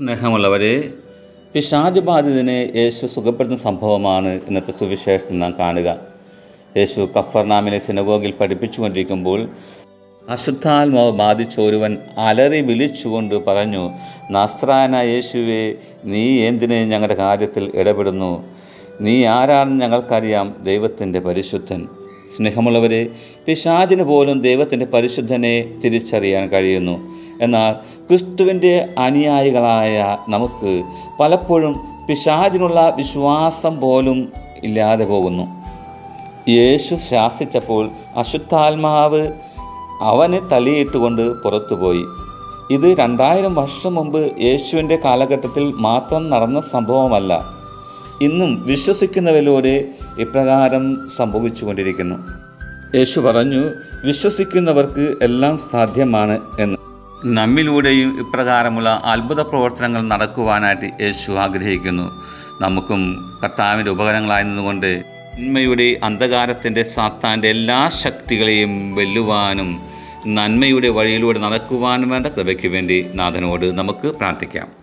സ്നേഹമുള്ളവരെ പിശാജ് ബാധിതനെ യേശു സുഖപ്പെടുത്തുന്ന സംഭവമാണ് ഇന്നത്തെ സുവിശേഷത്തിൽ നാം കാണുക യേശു കഫർനാമിലെ സിനഗോഗിൽ പഠിപ്പിച്ചുകൊണ്ടിരിക്കുമ്പോൾ അശുദ്ധാത്മാവ് ബാധിച്ച ഒരുവൻ അലറി വിളിച്ചുകൊണ്ട് പറഞ്ഞു നസ്രാന യേശുവെ നീ എന്തിന് ഞങ്ങളുടെ കാര്യത്തിൽ ഇടപെടുന്നു നീ ആരാണെന്ന് ഞങ്ങൾക്കറിയാം ദൈവത്തിൻ്റെ പരിശുദ്ധൻ സ്നേഹമുള്ളവരെ പിശാചിന് പോലും ദൈവത്തിൻ്റെ പരിശുദ്ധനെ തിരിച്ചറിയാൻ കഴിയുന്നു എന്നാൽ ക്രിസ്തുവിൻ്റെ അനുയായികളായ നമുക്ക് പലപ്പോഴും പിശാചിനുള്ള വിശ്വാസം പോലും ഇല്ലാതെ പോകുന്നു യേശു ശാസിച്ചപ്പോൾ അശുദ്ധാത്മാവ് അവനെ തള്ളിയിട്ടുകൊണ്ട് പുറത്തുപോയി ഇത് രണ്ടായിരം വർഷം മുമ്പ് യേശുവിൻ്റെ കാലഘട്ടത്തിൽ മാത്രം നടന്ന സംഭവമല്ല ഇന്നും വിശ്വസിക്കുന്നവരിലൂടെ ഇപ്രകാരം സംഭവിച്ചുകൊണ്ടിരിക്കുന്നു യേശു പറഞ്ഞു വിശ്വസിക്കുന്നവർക്ക് എല്ലാം സാധ്യമാണ് എന്ന് നമ്മിലൂടെയും ഇപ്രകാരമുള്ള അത്ഭുത പ്രവർത്തനങ്ങൾ നടക്കുവാനായിട്ട് യേശു ആഗ്രഹിക്കുന്നു നമുക്കും കർത്താവിൻ്റെ ഉപകരണങ്ങളായി നിന്നുകൊണ്ട് നന്മയുടെ അന്ധകാരത്തിൻ്റെ സാത്താൻ്റെ എല്ലാ ശക്തികളെയും വെല്ലുവാനും നന്മയുടെ വഴിയിലൂടെ നടക്കുവാനും വേണ്ട കൃപയ്ക്ക് വേണ്ടി നാഥനോട് നമുക്ക് പ്രാർത്ഥിക്കാം